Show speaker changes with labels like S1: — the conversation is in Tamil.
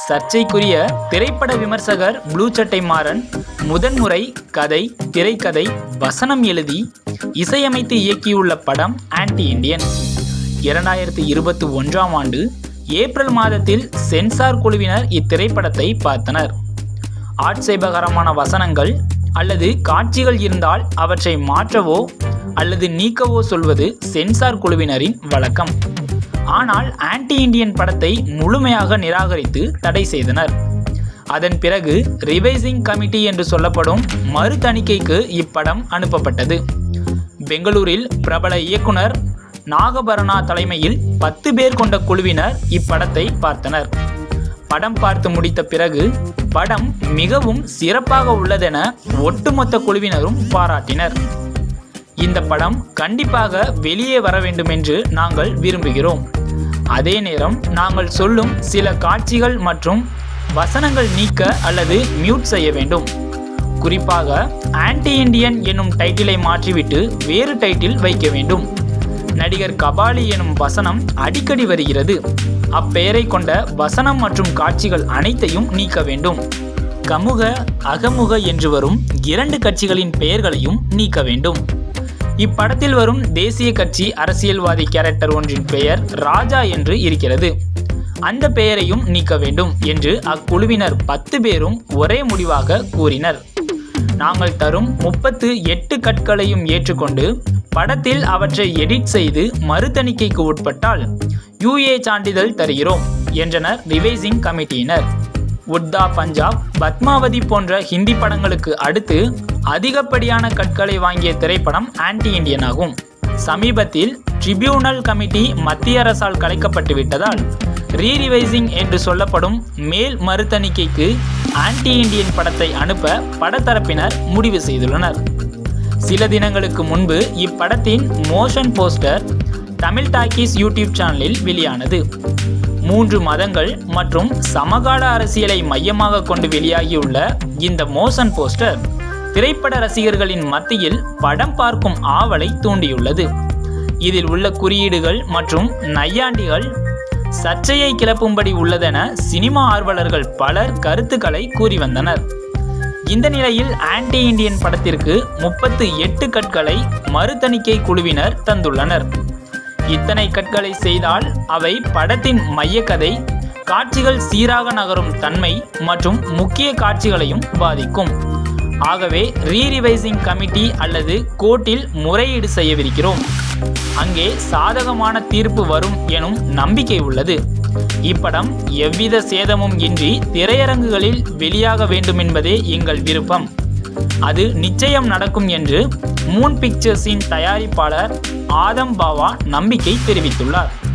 S1: சர்ச்சைக்குரிய திரைப்பட விமர்சகர் ப்ளூ சட்டை மாறன் முதன்முறை கதை திரைக்கதை வசனம் எழுதி இசையமைத்து இயக்கியுள்ள படம் ஆன்டி இண்டியன் இரண்டாயிரத்தி இருபத்தி ஒன்றாம் ஆண்டு ஏப்ரல் மாதத்தில் சென்சார் குழுவினர் இத்திரைப்படத்தை பார்த்தனர் ஆட்சேபகரமான வசனங்கள் அல்லது காட்சிகள் இருந்தால் அவற்றை மாற்றவோ அல்லது நீக்கவோ சொல்வது சென்சார் குழுவினரின் வழக்கம் ஆனால் ஆன்டி இண்டியன் படத்தை முழுமையாக நிராகரித்து தடை செய்தனர் அதன் பிறகு ரிவைசிங் கமிட்டி என்று சொல்லப்படும் மறு தணிக்கைக்கு இப்படம் அனுப்பப்பட்டது பெங்களூரில் பிரபல இயக்குனர் நாகபரணா தலைமையில் பத்து பேர் கொண்ட குழுவினர் இப்படத்தை பார்த்தனர் படம் பார்த்து முடித்த பிறகு படம் மிகவும் சிறப்பாக உள்ளதென ஒட்டுமொத்த குழுவினரும் பாராட்டினர் இந்த படம் கண்டிப்பாக வெளியே வர வேண்டும் என்று நாங்கள் விரும்புகிறோம் அதே நேரம் நாங்கள் சொல்லும் சில காட்சிகள் மற்றும் வசனங்கள் நீக்க அல்லது மியூட் செய்ய வேண்டும் குறிப்பாக ஆன்டி இண்டியன் என்னும் டைட்டிலை மாற்றிவிட்டு வேறு டைட்டில் வைக்க வேண்டும் நடிகர் கபாலி எனும் வசனம் அடிக்கடி வருகிறது அப்பெயரை கொண்ட வசனம் மற்றும் காட்சிகள் அனைத்தையும் நீக்க வேண்டும் கமுக அகமுக என்று வரும் இரண்டு கட்சிகளின் பெயர்களையும் நீக்க வேண்டும் இப்படத்தில் வரும் தேசிய கட்சி அரசியல்வாதி கேரக்டர் ஒன்றின் பெயர் ராஜா என்று இருக்கிறது அந்த பெயரையும் நீக்க வேண்டும் என்று அக்குழுவினர் பத்து பேரும் ஒரே முடிவாக கூறினர் நாங்கள் தரும் முப்பத்து எட்டு கற்களையும் ஏற்றுக்கொண்டு படத்தில் அவற்றை எடிட் செய்து மறுதணிக்கைக்கு உட்பட்டால் யூஏ சான்றிதழ் தருகிறோம் என்றனர் ரிவைசிங் கமிட்டியினர் உத்தா பஞ்சாப் பத்மாவதி போன்ற ஹிந்தி படங்களுக்கு அடுத்து அதிகப்படியான கற்களை வாங்கிய திரைப்படம் ஆன்டி இண்டியன் ஆகும் சமீபத்தில் ட்ரிபியூனல் கமிட்டி மத்திய அரசால் கலைக்கப்பட்டு விட்டதால் ரீரிவைசிங் என்று சொல்லப்படும் மேல் மறுதணிக்கைக்கு ஆன்டி இண்டியன் படத்தை அனுப்ப படத்தரப்பினர் முடிவு செய்துள்ளனர் சில தினங்களுக்கு முன்பு இப்படத்தின் motion poster Tamil Talkies YouTube சேனலில் வெளியானது மூன்று மதங்கள் மற்றும் சமகால அரசியலை மையமாக கொண்டு வெளியாகியுள்ள இந்த மோஷன் போஸ்டர் திரைப்பட ரசிகர்களின் மத்தியில் படம் பார்க்கும் ஆவலை தூண்டியுள்ளது இதில் உள்ள குறியீடுகள் மற்றும் நையாண்டிகள் சர்ச்சையை கிளப்பும்படி உள்ளதென சினிமா ஆர்வலர்கள் பலர் கருத்துக்களை கூறி வந்தனர் இந்த நிலையில் ஆன்டி இண்டியன் படத்திற்கு முப்பத்து எட்டு கற்களை மறுதணிக்கை குழுவினர் தந்துள்ளனர் இத்தனை கற்களை செய்தால் அவை படத்தின் மையக்கதை காட்சிகள் சீராக நகரும் தன்மை மற்றும் முக்கிய காட்சிகளையும் பாதிக்கும் ஆகவே ரீரிவைசிங் கமிட்டி அல்லது கோர்ட்டில் முறையீடு செய்யவிருக்கிறோம் அங்கே சாதகமான தீர்ப்பு வரும் எனும் நம்பிக்கை உள்ளது இப்படம் எவ்வித சேதமும் இன்றி திரையரங்குகளில் வெளியாக வேண்டும் என்பதே எங்கள் விருப்பம் அது நிச்சயம் நடக்கும் என்று மூன் பிக்சர்ஸின் தயாரிப்பாளர் ஆதம் பாவா நம்பிக்கை தெரிவித்துள்ளார்